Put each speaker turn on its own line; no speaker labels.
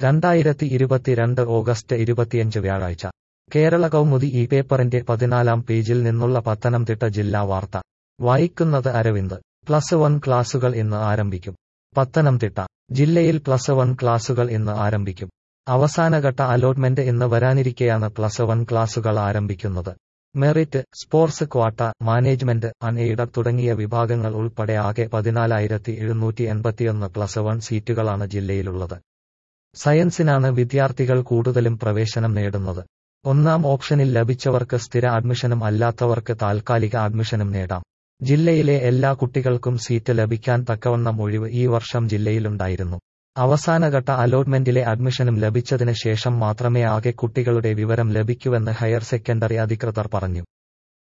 രണ്ടായിരത്തി ഇരുപത്തിരണ്ട് ഓഗസ്റ്റ് ഇരുപത്തിയഞ്ച് വ്യാഴാഴ്ച കേരള കൗമുദി ഈ പേപ്പറിന്റെ പതിനാലാം പേജിൽ നിന്നുള്ള പത്തനംതിട്ട ജില്ലാ വാർത്ത വായിക്കുന്നത് അരവിന്ദ് പ്ലസ് വൺ ക്ലാസുകൾ ഇന്ന് ആരംഭിക്കും പത്തനംതിട്ട ജില്ലയിൽ പ്ലസ് വൺ ക്ലാസുകൾ ഇന്ന് ആരംഭിക്കും അവസാനഘട്ട അലോട്ട്മെന്റ് ഇന്ന് വരാനിരിക്കെയാണ് പ്ലസ് വൺ ക്ലാസുകൾ ആരംഭിക്കുന്നത് merit sports quota management unaided തുടങ്ങിയ വിഭാഗങ്ങൾ ഉൾപ്പെടെ ആകെ പതിനാലായിരത്തി എഴുന്നൂറ്റി എൺപത്തിയൊന്ന് പ്ലസ് വൺ സീറ്റുകളാണ് ജില്ലയിലുള്ളത് സയൻസിനാണ് വിദ്യാർത്ഥികൾ കൂടുതലും പ്രവേശനം നേടുന്നത് ഒന്നാം ഓപ്ഷനിൽ ലഭിച്ചവർക്ക് സ്ഥിര അഡ്മിഷനും അല്ലാത്തവർക്ക് താൽക്കാലിക അഡ്മിഷനും നേടാം ജില്ലയിലെ എല്ലാ കുട്ടികൾക്കും സീറ്റ് ലഭിക്കാൻ തക്കവണ്ണം ഒഴിവ് ഈ വർഷം ജില്ലയിലുണ്ടായിരുന്നു അവസാനഘട്ട അലോട്ട്മെന്റിലെ അഡ്മിഷനും ലഭിച്ചതിന് ശേഷം മാത്രമേ ആകെ കുട്ടികളുടെ വിവരം ലഭിക്കൂവെന്ന് ഹയർ സെക്കൻഡറി അധികൃതർ പറഞ്ഞു